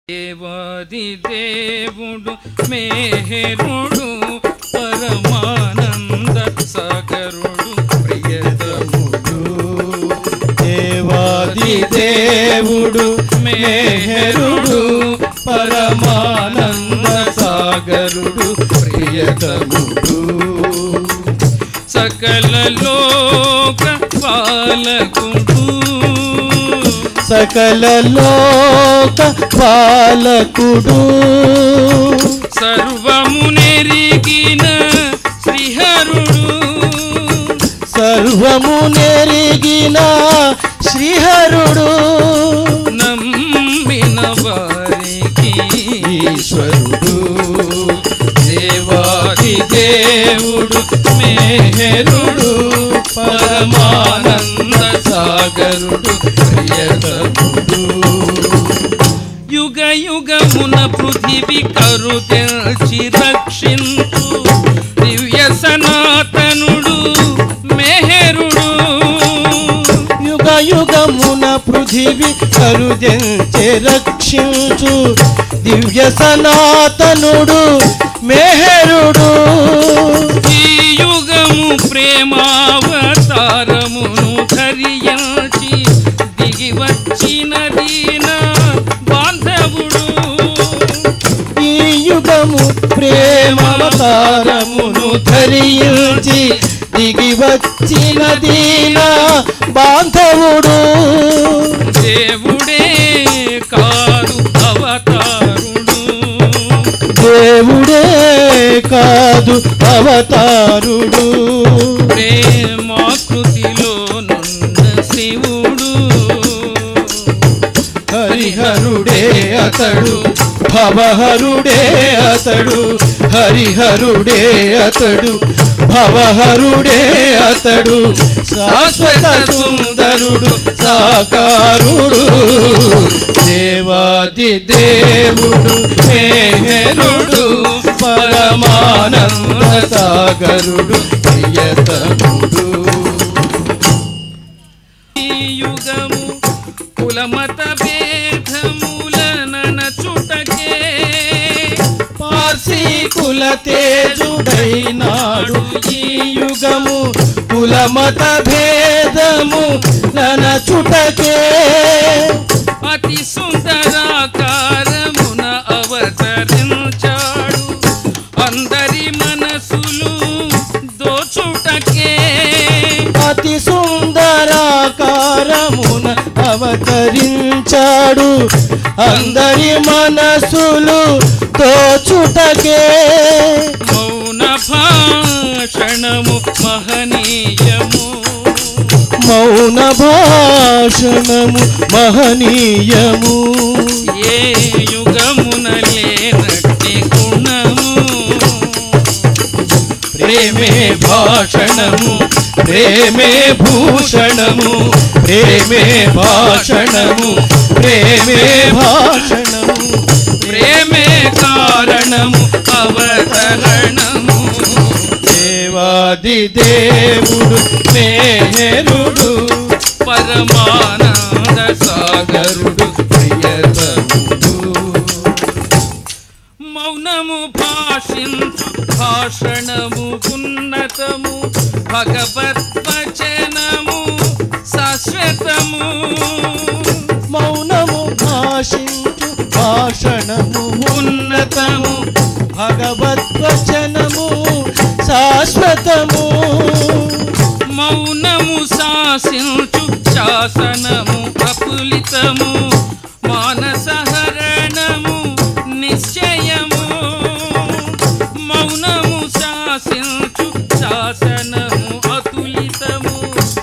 దేవాది దేవుడు మేహరుడు పరమానంద సాగరుడు ప్రియతముడు దేవాది దేవుడు మేహరుడు పరమానంద సాగరుడు ప్రియతముడు సకల లోక పాలకుడు సకల లోక పాలకుడు సర్వము నెరిగిన శ్రీహరుడు సర్వము నెరిగిన శ్రీహరుడు నమ్మిన వారికి ఈశ్వరుడు దేవాది దేవుడు మేహరుడు పరమానంద సాగరుడు ప్రియతముడు యుగ యుగమున పృథివి కరు తెల్చి రక్షించు దివ్య సనాతనుడు మెహరుడు యుగ యుగమున పృథివి కరుదెంచె రక్షించు దివ్య సనాతనుడు మేహరుడు ఈ యుగము ప్రేమావతారమును ధరించి దిగి వచ్చిన దీన బాంధవుడు ఈ యుగము ప్రేమవతారమును ధరించి దిగి వచ్చిన దీన బాంధవుడు దేవుడే కాదు అవతారుడు దేవుడే కాదు అవతారుడు ప్రేమాకృతిలో నున్న శివుడు హరిహరుడే అతడు భవహరుడే అతడు హరిహరుడే అతడు భవహరుడే అతడు శాశ్వత సుందరుడు సాకారుడు దేవాది దేవుడు మేహరుడు పరమానంద సాగరుడు ప్రియతముడు ఈ యుగము కులమత భేదములనన చుటకే పార్సీ కుల తేజుడైనాడు ఈ యుగము కులమత భేదము నన చుటకే అతి సుందరాకారమున అవతరించాడు అందరి మనసులు దోచుటకే అతి సుందరాకారమున అవతరించాడు అందరి మనసులు దోచుటకే మౌన భాషణము మహనీయము మౌన భాషణము మహనీయము ఏ యుగమున లేనట్టి గుణము ప్రేమే భాషణము ప్రేమే భూషణము ప్రేమే భాషణము ప్రేమే భాషణము ప్రేమే కారణము అవతరణము దేవాది దేవుడు మేహరుడు పరమానంద సాగరుడు ప్రియతముడు మౌనము భాషించు భాషణము ఉన్నతము భగవద్వచనము శాశ్వతము మౌనము భాషించు భాషణము ఉన్నతము భగవద్వచనము శాశ్వతము మౌనము శాసించు శాసనము అపులితము మానసహరణము నిశ్చయము మౌనము శాసించు శాసనము అతులితము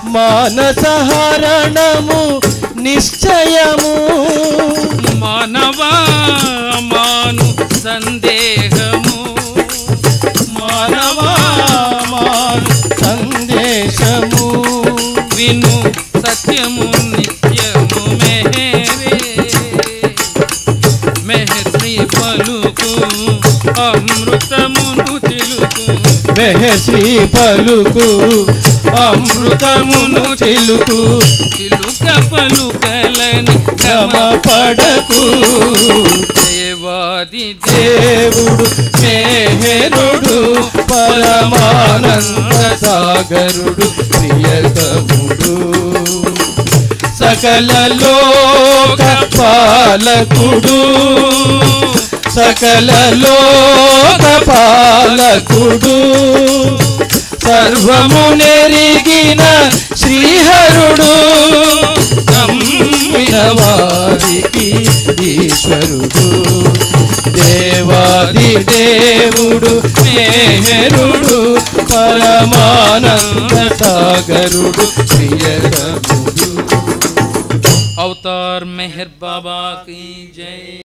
మానసహరణము నిశ్చయము మానవా మాను సందేహము మానవా మాను సందేశము విను సత్యము నిత్యము మెహరే మెహశ్రీ పలుకు అమృతమును తెలుకు మెహశ్రీ పలుకు అమృతమును చిలుకు చిలుక పలుకలని శ్రమ పడకు దేవాది దేవుడు మేహరుడు పరమానంద సాగరుడు ప్రియతముడు సకల లోక పాలకుడు సకల లోక పాలకుడు సర్వము నెరిగిన శ్రీహరుడు నమ్మిన వారికి ఈశ్వరుడు దేవాది దేవుడు మేహరుడు పరమానంద సాగరుడు ప్రియతముడు अवतार मेहर बाबा की जय